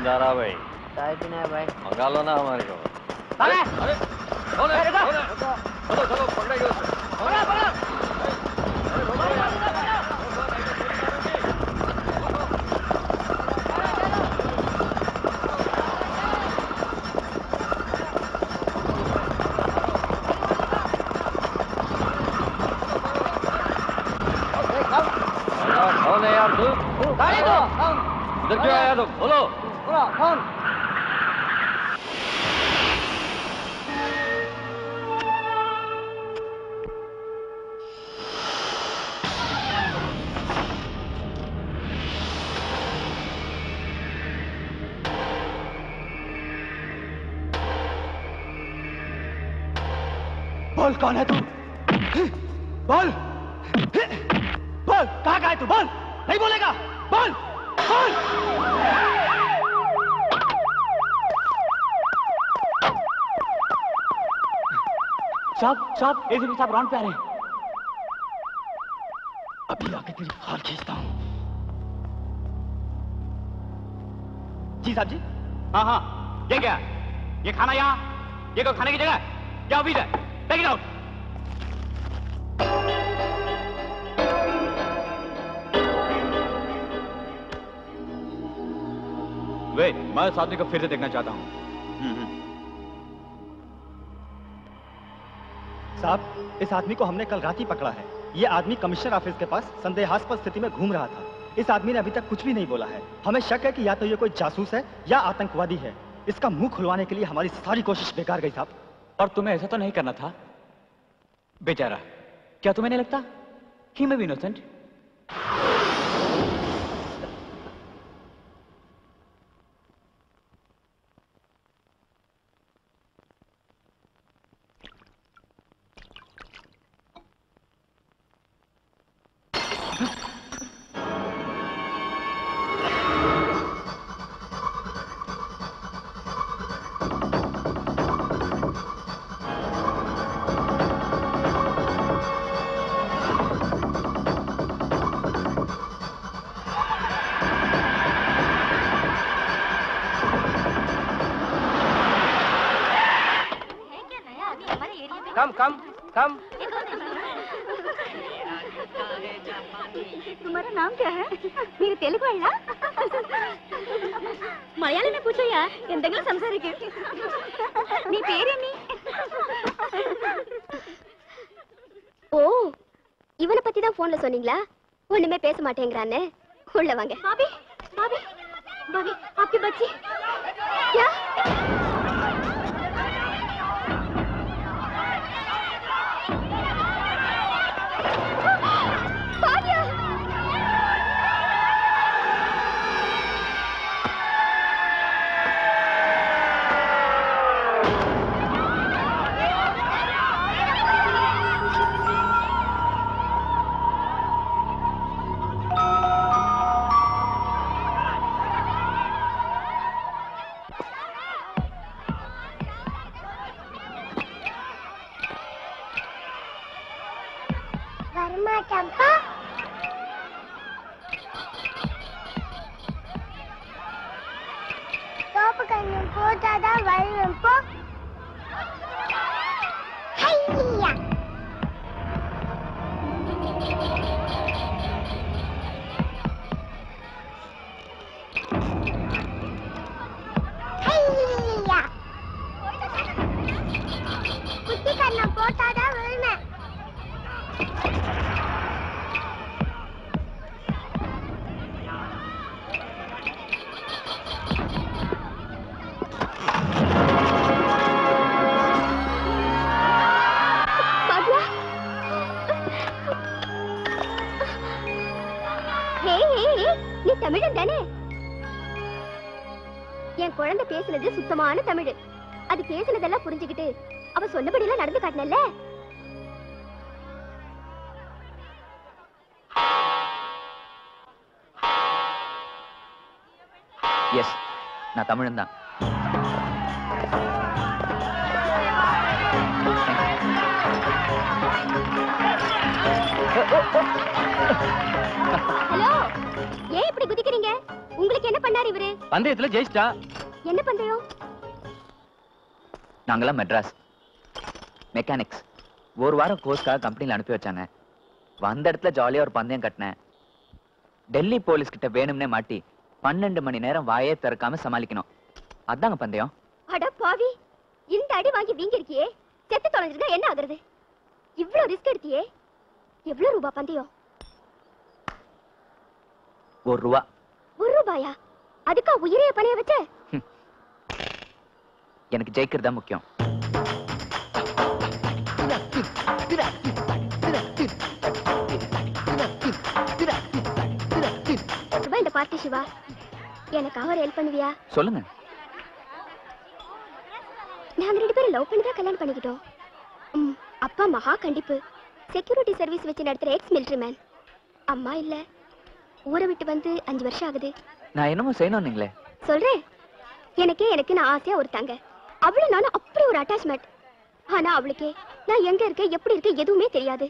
जिंदारा भाई चाय पीना है भाई मंगा लो ना हमारे को अरे अरे कौन है कौन है चलो चलो पकड़ेंगे उसे कौन है यार तू गाड़ी दो इधर क्यों आया तुम बोलो बोलो कौन बोल कौन है तू बोल बोल कहाँ का है तू बोल नहीं बोलेगा बोल बोल साहब साहब एसीपी साहब राउंड पे आ रहे हैं अभी आके तेरी फाल खींचता हूँ जी साहब जी हाँ हाँ ये क्या ये खाना यहाँ ये कोई खाने की जगह है क्या ऑफिस है टेक इट आउट वे मैं इस आदमी को फिर से देखना चाहता हूँ साहब इस आदमी को हमने कल रात ही पकड़ा है ये आदमी कमिश्नर ऑफिस के पास संदेहास्पद स्थिति में घूम रहा था इस आदमी ने अभी तक कुछ भी नहीं बोला है हमें शक है कि या तो ये कोई जासूस है या आतंकवादी है इसका मुंह खुलवाने के लिए हमारी सारी कोशिश बेकार गई साहब और तुम्हें ऐसा तो नहीं करना था बेचारा क्या तुम्हें नहीं लगता कि मैं भी इनोसेंट कम कम कम तुम्हारा नाम क्या है మీరు తెలుగు వాళ్ళ మలయాళమే పూछయ్యా ఎంతగా సంసారికి నీ పేరేమి ஓ இவனை பத்தி தான் போன்ல சொன்னீங்களா ஒண்ணுமே பேச மாட்டேங்கிறான்னு உள்ள வாங்க பாபி பாபி பாபி आपकी बच्ची क्या भाग्या வரமாட்டப்பா தோப்பு கண்ணு போட்டாதான் வருவேன் போ ஹையா ஹையா குட்டி கண்ணை போட்டாதான் வருவேன் பாக்யா ஹே ஹே ஹே, நீ தமிழன் தானே என் குழந்தை பேசுனது சுத்தமான தமிழ் அது பேசுனதெல்லாம் புரிஞ்சுக்கிட்டு அவ சொன்னபடியெல்லாம் நடந்து காட்டினல்ல எஸ் நான் தமிழன் தான் ஹலோ ஏன் இப்படி குதிக்கிறீங்க உங்களுக்கு என்ன பண்ணாரு பண்ணாரு இவரு பந்தயத்துல ஜெயிச்சிட்டா என்ன பந்தயம் நாங்கெல்லாம் மெட்ராஸ் மெக்கானிக்ஸ் ஒரு வாரம் கோர்ஸ்க்காக கம்பெனியில் அனுப்பி வச்சாங்க வந்த இடத்துல ஜாலியாக ஒரு பந்தயம் கட்டினேன் டெல்லி போலீஸ் கிட்ட வேணும்னே மாட்டி பன்னெண்டு மணி நேரம் வாயே திறக்காம சமாளிக்கணும் அதாங்க பந்தயம் அட பாவி இந்த அடி வாங்கி வீங்கி இருக்கியே செத்து தொலைஞ்சிருந்தா என்ன ஆகுறது இவ்ளோ ரிஸ்க் எடுத்தியே எவ்வளவு ரூபா பந்தயம் ஒரு ரூபா ஒரு ரூபாயா அதுக்கா உயிரைய பணைய வச்ச எனக்கு ஜெயிக்கிறது தான் முக்கியம் ரூபா இந்த பார்ட்டி சிவா எனக்காக ஒரு ஹெல்ப் பண்ணுவியா சொல்லுங்க நாங்க ரெண்டு பேரும் லவ் பண்ணி தான் கல்யாணம் பண்ணிக்கிட்டோம் ம், அப்பா மகா கண்டிப்பு செக்யூரிட்டி சர்வீஸ் வச்சு நடத்துற எக்ஸ் மிலிட்டரி மேன் அம்மா இல்ல ஊரை விட்டு வந்து அஞ்சு வருஷம் ஆகுது நான் என்னமோ செய்யணும்னீங்களே சொல்றேன் எனக்கே எனக்கு நான் ஆசையா ஒரு தங்க அவளும் நானும் அப்படி ஒரு அட்டாச்மெண்ட் ஆனா அவளுக்கே நான் எங்க இருக்கேன் எப்படி இருக்கேன் எதுவுமே தெரியாது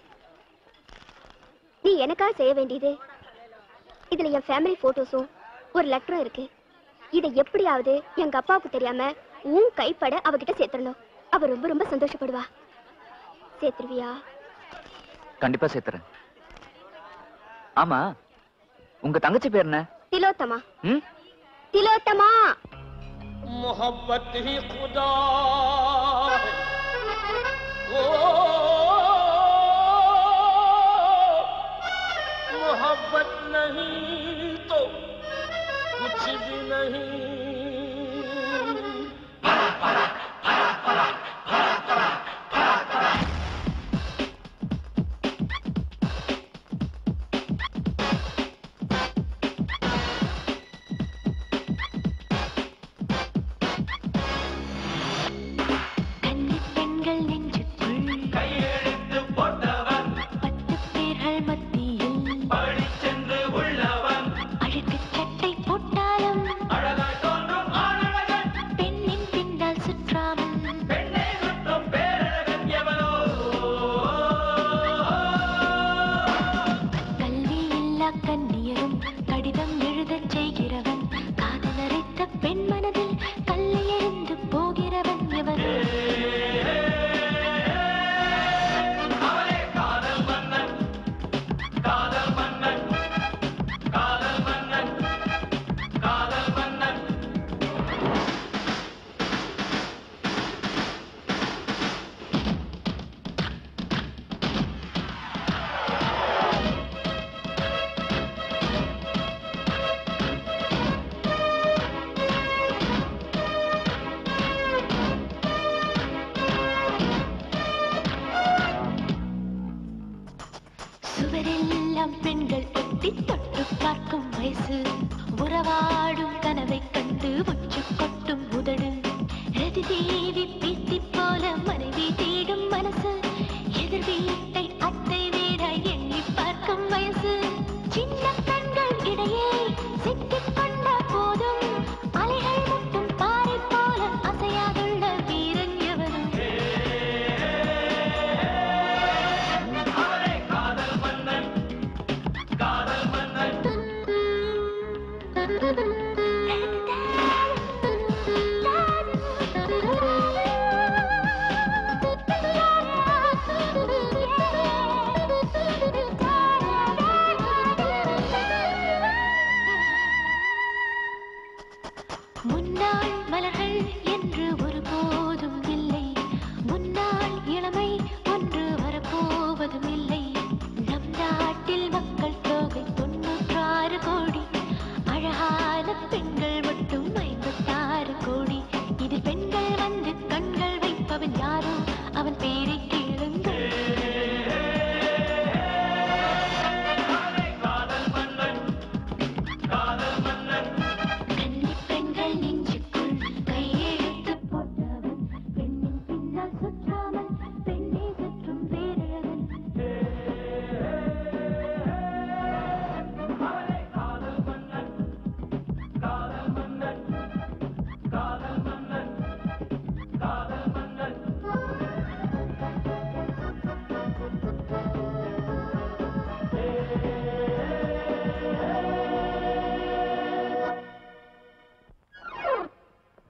நீ எனக்காக செய்ய வேண்டியது இதுல என் ஃபேமிலி போட்டோஸும் ஒரு லெட்டரும் இருக்கு இதை எப்படியாவது எங்க அப்பாவுக்கு தெரியாம உன் கைப்பட அவகிட்ட சேர்த்துடணும் அவ ரொம்ப ரொம்ப சந்தோஷப்படுவா சேர்த்துருவியா கண்டிப்பா சேர்த்துறேன் ஆமா உங்க தங்கச்சி பேர் என்ன திலோத்தமா ம் திலோத்தமா मोहब्बत ही खुदा है ओ मोहब्बत नहीं तो कुछ भी नहीं கன்னிப் பெண்கள் நெஞ்சுக்குள் பத்து பேர்கள் மத்தியில் அழுக்குச் சட்டை போட்டாலும் பெண்ணின் பின்னால் சுற்றாமல் கல்வி இல்லா கன்னியரும் கடிதம் எழுதச் செய்கிறவன் காதல் அரைத்த பெண் மனதில் கல்லை எறிந்து போகிறவன் எவன் சுவரெல்லாம் பெண்கள் ஒட்டி தொட்டு பார்க்கும் வயசு உறவாடும் கனவை கண்டு உச்சு கொட்டும் உதடு ரதி தேவி பீத்தி போல மனைவி தேடும் மனசு எதிர் வீட்டை அத்தை வீட எண்ணி பார்க்கும் வயசு சின்ன கண்கள் இடையே சிக்கிக் கொண்ட போதும் அலைகள் முட்டும் பாறை போல அசையாதுள்ள வீரன் எவனும்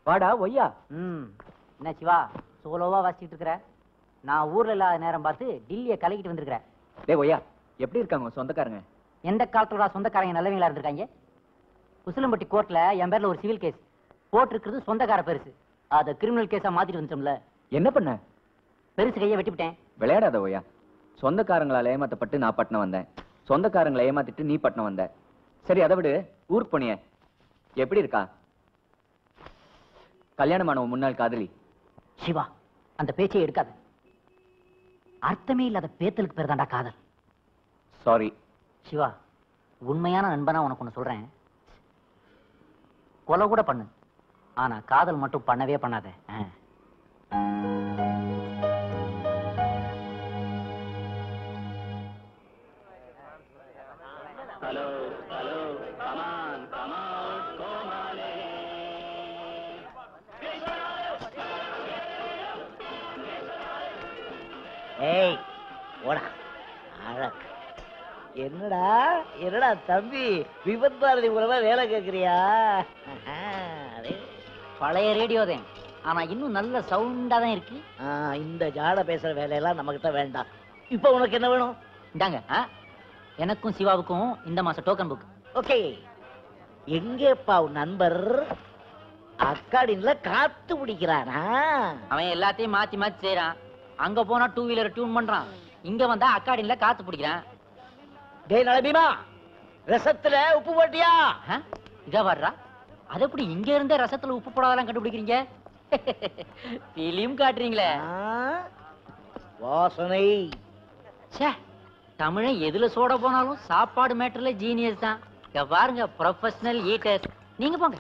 வாடா ஒய்யா ம் என்ன சிவா சோலோவா வாசிச்சுட்டு இருக்கிற நான் ஊர்ல இல்லாத நேரம் பார்த்து டில்லியை கலக்கிட்டு வந்திருக்கிறேன் டேய் ஒய்யா எப்படி இருக்காங்க உங்க சொந்தக்காரங்க எந்த காலத்துல சொந்தக்காரங்க நல்லவங்களா இருந்திருக்காங்க உசிலம்பட்டி கோர்ட்ல என் பேர்ல ஒரு சிவில் கேஸ் போட்டிருக்கிறது சொந்தக்கார பெருசு அதை கிரிமினல் கேஸா மாத்திட்டு வந்துட்டோம்ல என்ன பண்ண பெருசு கையை வெட்டிவிட்டேன் விளையாடாத ஒய்யா சொந்தக்காரங்களால ஏமாத்தப்பட்டு நான் பட்டணம் வந்தேன் சொந்தக்காரங்களை ஏமாத்திட்டு நீ பட்டணம் வந்த சரி அதை விடு ஊருக்கு போனியே எப்படி இருக்கா கல்யாணமான உன் முன்னாள் காதலி சிவா அந்த பேச்சை எடுக்காத அர்த்தமே இல்லாத பேத்தலுக்கு பேர் தான்டா காதல் சாரி சிவா உண்மையான நண்பனா உனக்கு ஒண்ணு சொல்றேன் கொலை கூட பண்ணு ஆனா காதல் மட்டும் பண்ணவே பண்ணாத ஆ. ஏய் ஓடா அழக் என்னடா என்னடா தம்பி விபத் பாரதி மூலமா வேலை கேக்குறியா அடே. பழைய ரேடியோ தான் ஆனா இன்னும் நல்ல சவுண்டா தான் இருக்கு ஆ, இந்த ஜாட பேசுற வேலையெல்லாம் நம்மகிட்ட வேண்டாம் இப்போ உனக்கு என்ன வேணும் இந்தாங்க ஆ? எனக்கும் சிவாவுக்கும் இந்த மாசம் டோக்கன் புக் ஓகே எங்கேப்பா உன் நண்பர் அக்காடின்ல காத்து பிடிக்கிறானா அவன் எல்லாத்தையும் மாத்தி மாத்தி செய்யறான் அங்க போனா டூ வீலர் டியூன் பண்றான் இங்க வந்தா அக்காடின்ல காத்து பிடிக்கிறான் டேய் நலபீமா ரசத்துல உப்பு போட்டியா ஆ? இதா வர்றா அது எப்படி இங்க இருந்தே ரசத்துல உப்பு போடாதெல்லாம் கண்டுபிடிக்கிறீங்க பிலிம் காட்டுறீங்களே ஆ, வாசனை ச்சே தமிழன் எதுல சோட போனாலும் சாப்பாடு மேட்டர்ல ஜீனியஸ் தான் இங்க பாருங்க ப்ரொஃபஷனல் ஈட்டர்ஸ் நீங்க போங்க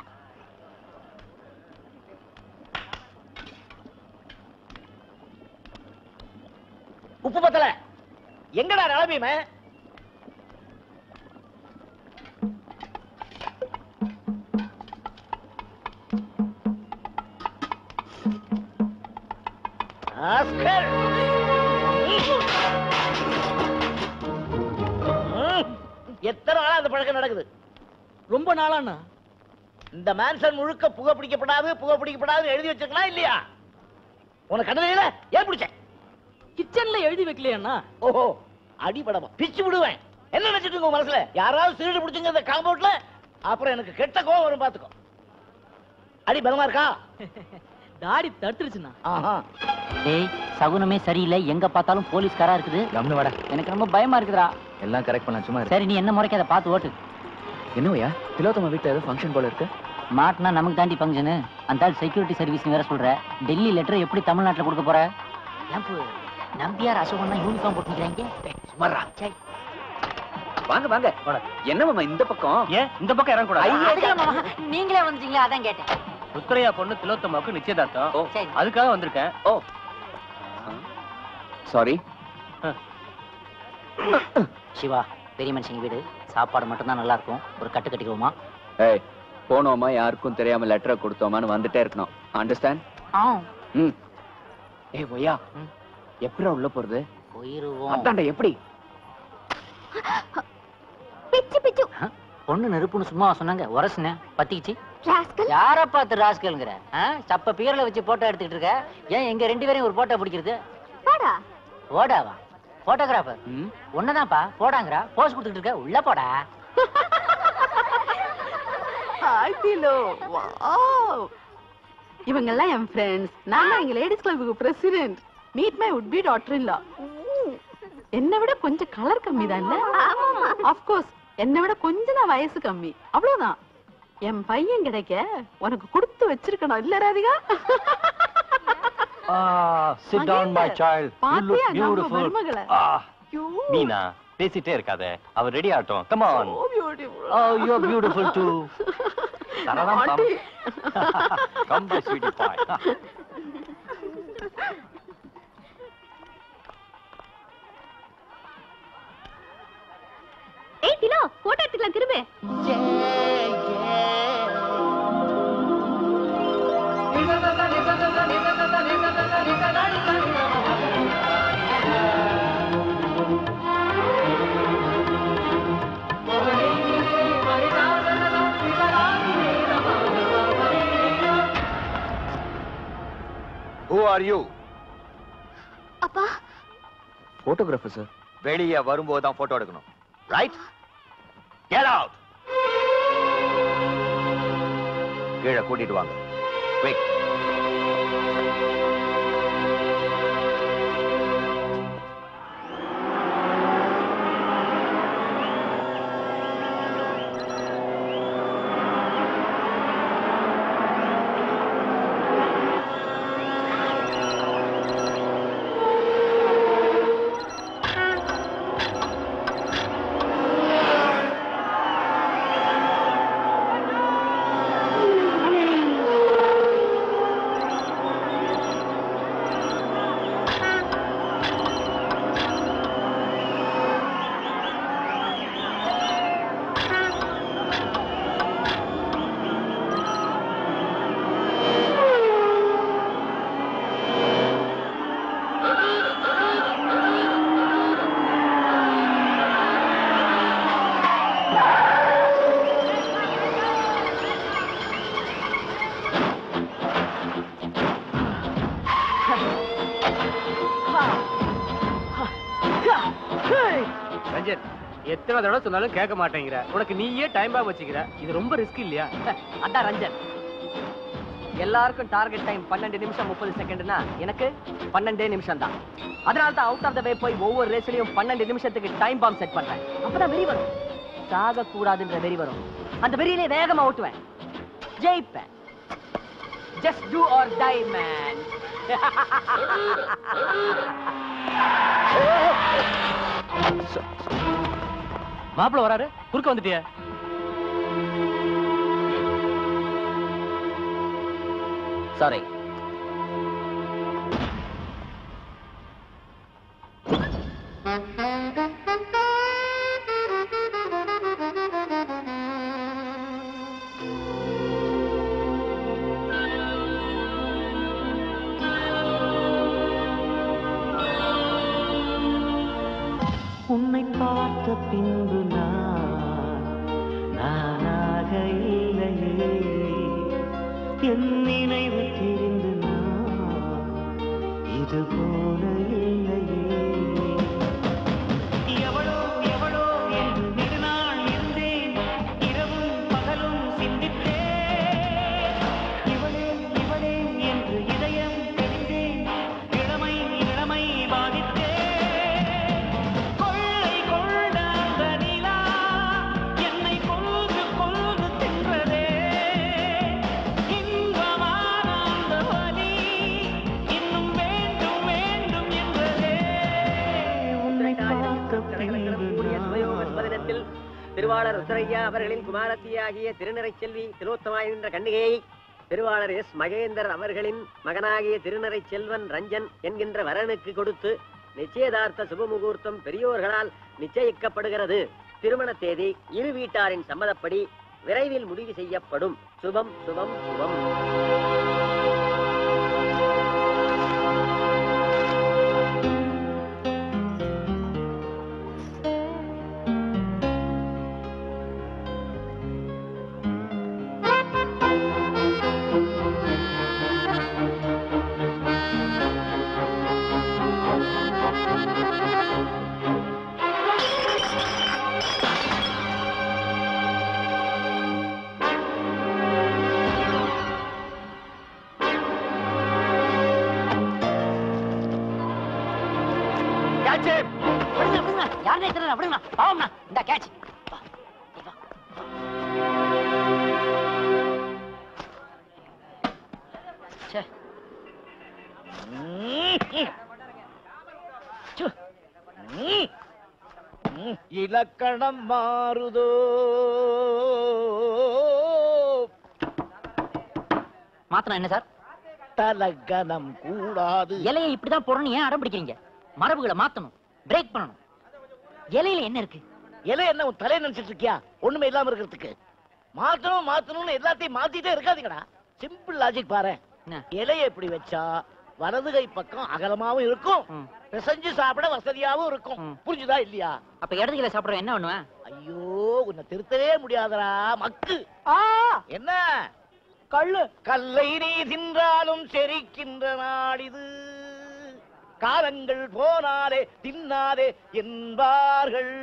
உப்பு பத்தல எங்கடா நலபீம ஆஸ்கர் ம், எத்தனை நாளா அந்த பழக்கம் நடக்குது ரொம்ப நாளாண்ணா இந்த மேன்சன் முழுக்க புகை பிடிக்கப்படாது புகை பிடிக்கப்படாது எழுதி வச்சிருக்கலாம் இல்லையா உனக்கு கண்டதையில ஏன் பிடிச்ச கிச்சன்ல எழுதி வைக்கலையாண்ணா ஓஹோ அடிபடமா பிச்சு விடுவேன் என்ன நினைச்சிட்டு இருக்க உன் மனசுல யாராவது திருடு பிடிச்சுங்க இந்த காம்பவுண்ட்ல அப்புறம் எனக்கு கெட்ட கோவம் வரும் பாத்துக்கோ அடி பலமா இருக்கா தாடி தட்டுருச்சுண்ணா ஆஹா டேய் சகுனமே சரியில்லை எங்க பார்த்தாலும் போலீஸ்காரா இருக்குது கம்னு வாடா எனக்கு ரொம்ப பயமா இருக்குதுடா எல்லாம் கரெக்ட் பண்ணலாம் சும்மா இரு. சரி நீ என்ன முறைக்காத பார்த்து ஓட்டு என்னவையா திலோத்தம வீட்டுல ஏதோ ஃபங்க்ஷன் போல இருக்கு மாட்டினா நமக்கு தாண்டி ஃபங்க்ஷனு அந்த ஆள் செக்யூரிட்டி சர்வீஸ் வேற சொல்ற டெல்லி லெட்டர் எப்படி தமிழ்நாட்டுல கொடுக்க போற ஏன்பு நம்பியார் அசோகன் யூனிஃபார்ம் போட்டுக்கிறாங்க சுமர்றா வாங்க வாங்க என்ன மாமா இந்த பக்கம் ஏன் இந்த பக்கம் இறங்க நீங்களே வந்துட்டீங்களா அதான் கேட்டேன் ருத்ரையா பொண்ணு திலோத்தமாவுக்கு நிச்சயதார்த்தம் ஓ சரி அதுக்காக வந்திருக்கேன் ஓ சாரி சிவா பெரிய மனுஷங்க வீடு சாப்பாடு மட்டும்தான் நல்லா இருக்கும் ஒரு கட்டு கட்டிக்குவோமா ஏய் போனோமா யாருக்கும் தெரியாம லெட்டரை கொடுத்தோமான்னு வந்துட்டே இருக்கணும் அண்டர்ஸ்டாண்ட் ஆ ம் ஏய் ஒய்யா ம். எப்படிடா உள்ள போறது போயிருவோம் அதான்டா எப்படி பிச்சு பிச்சு பொண்ணு நெருப்புன்னு சும்மா சொன்னாங்க உரசுனேன் பத்திக்கிச்சு ராஸ்கல் யார பார்த்து ராஸ்கல்ங்கிற ஆ? சப்ப பீரல வச்சு போட்டோ எடுத்துக்கிட்டு இருக்க ஏன் எங்க ரெண்டு பேரையும் ஒரு போட்டோ பிடிக்கிறது போடா போடாவா போட்டோகிராஃபர் ம் ஒன்னதான்ப்பா போடாங்கறா போஸ் கொடுத்துட்டு இருக்க உள்ள போடா ஹாய் பிலோ வாவ் இவங்கெல்லாம் என் ஃப்ரெண்ட்ஸ் நான் தான் எங்க லேடிஸ் கிளப்புக்கு president meet my would be daughter இல்ல என்னை விட கொஞ்சம் கலர் கம்மி தான் ஆஃப் கோர்ஸ் என்னை விட கொஞ்சம் தான் வயசு கம்மி அவ்வளவுதான் என் பையன் கிடைக்க உனக்கு கொடுத்து வச்சிருக்கணும் இல்ல Radhika sit down my child you பாத்தியா லுக் நம்ம பியூட்டிஃபுல் மருமகளை ஐயோ, மீனா பேசிட்டே இருக்காத அவர் ரெடி ஆகட்டும் come on so beautiful. Oh you are beautiful too தரலாம் Aunty. Come bye sweetie bye ஏய் திலோ போட்டோ எடுத்துக்கலாம் திரும்ப ஆர் யூ அப்பா போட்டோகிராஃபர் சார் வெளியே வரும்போது தான் போட்டோ எடுக்கணும் ரைட் கெட் அவுட் கீழே கூட்டிட்டு வாங்க குயிக் ரஞ்சன் எத்தனை தடவை சொன்னாலும் கேட்க மாட்டேங்கிற உனக்கு நீயே டைம் பாம் வச்சுக்கிற இது ரொம்ப ரிஸ்க் இல்லையா அதான் ரஞ்சன் எல்லாருக்கும் டார்கெட் டைம் பன்னெண்டு நிமிஷம் முப்பது செகண்ட்னா எனக்கு பன்னெண்டே நிமிஷம் தான் அதனால தான் அவுட் ஆஃப் த வே போய் ஒவ்வொரு ரேஸ்லயும் பன்னெண்டு நிமிஷத்துக்கு டைம் பாம் செட் பண்றேன் அப்பதான் வெறி வரும் சாக கூடாதுன்ற வெறி வரும் அந்த வெறியிலே வேகமா ஓட்டுவேன் ஜெயிப்பேன் just do or die man மாப்பிள்ள வராரு குறுக்க வந்துட்டிய சாரி உன்னை பார்த்த பின்பு நான் நானாக இல்லையே என் நினைவு தெரிந்து நான் இது போல இல்லையே எவளோ எவளோ என்று நெடுநாள் இருந்தேன் இரவும் பகலும் சிந்தித்தேன் இவளே இவளே என்று இதயம் தெரிந்தேன் இளமை இளமை பாதித்தேன் கொள்ளை கொண்ட அந்த நிலா என்னை கொல்து கொல்து தின்றதே இன்பமான அந்த வலி இன்னும் வேண்டும் வேண்டும் என்றதே உன்னை பார்த்த பின்பு நான் பதினத்தில் திருவாளர் ருத்ரையா அவர்களின் குமாரத்தியாகிய திருநிறை செல்வி திலோத்தமாய் என்ற கண்ணிகையை திருவாளர் எஸ் மகேந்தர் அவர்களின் மகனாகிய திருநிறை செல்வன் ரஞ்சன் என்கின்ற வரனுக்கு கொடுத்து நிச்சயதார்த்த சுபமுகூர்த்தம் பெரியோர்களால் நிச்சயிக்கப்படுகிறது திருமண தேதி இரு வீட்டாரின் சம்மதப்படி விரைவில் முடிவு செய்யப்படும் சுபம் சுபம் சுபம் விடுங்க விடுங்க யாருனே தெரியல விடுங்க பாவம்ண்ணா இந்த கேட்ச் இலக்கணம் மாறுதோ மாத்தனா என்ன சார் தலக்கணம் கூடாது இலையை இப்படிதான் போடணும் ஏன் அடம் பிடிக்கிறீங்க மரபுகளை மாத்தணும் பிரேக் பண்ணணும் இலையில என்ன இருக்கு இலை என்ன உன் தலையை நினைச்சிட்டு இருக்கியா ஒண்ணுமே இல்லாம இருக்கிறதுக்கு மாத்தணும் மாத்தணும்னு எல்லாத்தையும் மாத்திட்டே இருக்காதீங்கடா சிம்பிள் லாஜிக் பாரு என்ன? இலையை இப்படி வச்சா வலது கை பக்கம் அகலமாவும் இருக்கும் ம். பிசைஞ்சு சாப்பிட வசதியாவும் இருக்கும் ம். புரிஞ்சுதா இல்லையா அப்ப இடது கையில சாப்பிடுறேன் என்ன பண்ணுவேன் ஐயோ உன்னை திருத்தவே முடியாதடா மக்கு என்ன கள்ளு கல்லை நீ தின்றாலும் செரிக்கின்ற நாடிது காலங்கள் போனாலே தின்னாதே என்பார்கள்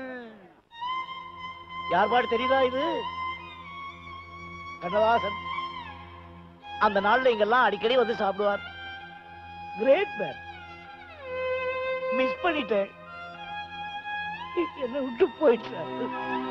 யார் பாடு தெரியுதா இது கண்ணதாசன் அந்த நாள்ல இங்கெல்லாம் அடிக்கடி வந்து சாப்பிடுவார் கிரேட் மேன் மிஸ் பண்ணிட்டேன் என்ன விட்டு போயிட்டாரு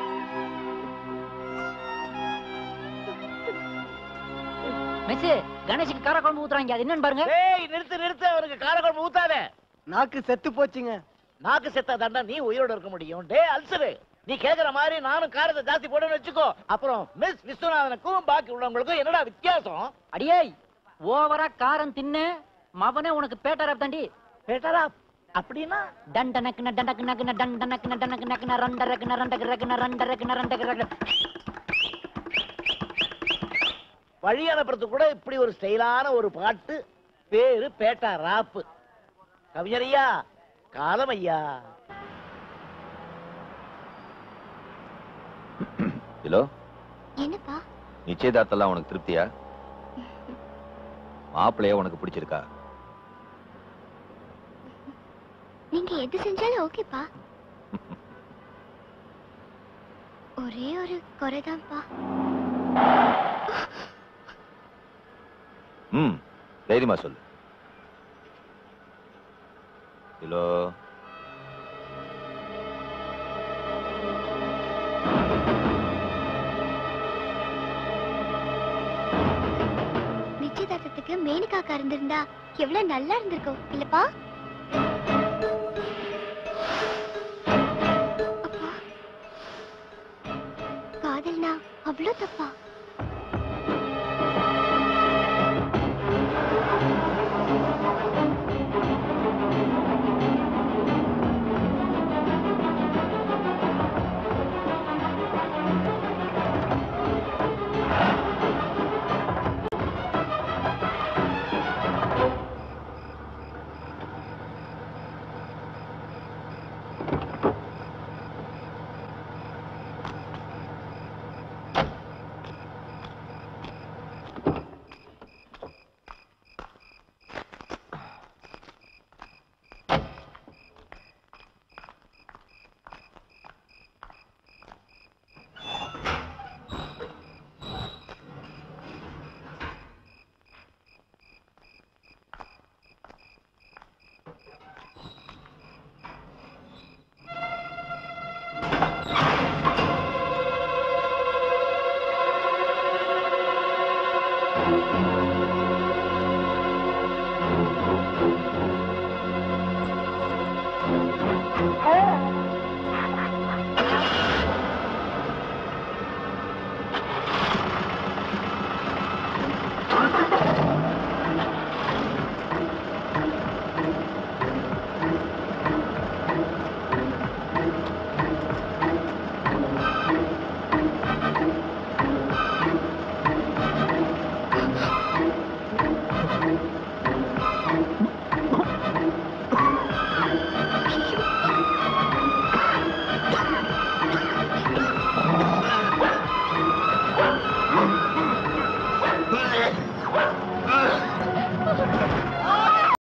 மெஸ் கணேஷுக்கு காரக்குழம்பு ஊத்துறாங்க அது என்னன்னு பாருங்க ஏய் நிறுத்து நிறுத்து அவனுக்கு காரக்குழம்பு ஊத்தாத நாக்கு செத்து போச்சுங்க நாக்கு செத்தா தாண்டா நீ உயிரோட இருக்க முடியும் டே அல்சரு நீ கேக்குற மாதிரி நானும் காரத்தை ஜாஸ்தி போடுன்னு வச்சுக்கோ அப்புறம் மிஸ் விஸ்வநாதனுக்கும் பாக்கி உள்ளவங்களுக்கும் என்னடா வித்தியாசம் அடியே ஓவரா காரம் தின்னு மவனே உனக்கு பேட்டரா தாண்டி பேட்டரா அப்படின்னா டண்ட நக்குன டண்டக்கு நக்குன டண்ட நக்குன டண்டக்கு நக்குன ரண்ட ரக்குன ரண்டக்கு ரக்குன ரண்ட ரக்குன ரண்டக்கு ரக்குன வழி அனுப்புறதுக்கு கூட இப்படி ஒரு ஸ்டைலான ஒரு பாட்டு பேரு பேட்டா ராப்பு கவிஞரையா காலம் ஐயா ஹலோ என்னப்பா நிச்சயதார்த்தம்லாம் உனக்கு திருப்தியா மாப்பிள்ளைய உனக்கு பிடிச்சிருக்கா நீங்க எது செஞ்சாலும் ஓகேப்பா ஒரே ஒரு குறைதான்ப்பா ம் தைரியமா சொல்லு ஹலோ நிச்சயதார்த்தத்துக்கு மேனகாக்கா இருந்திருந்தா எவ்வளவு நல்லா இருந்திருக்கும் இல்லப்பா அப்பா காதல்னா அவ்வளவு தப்பா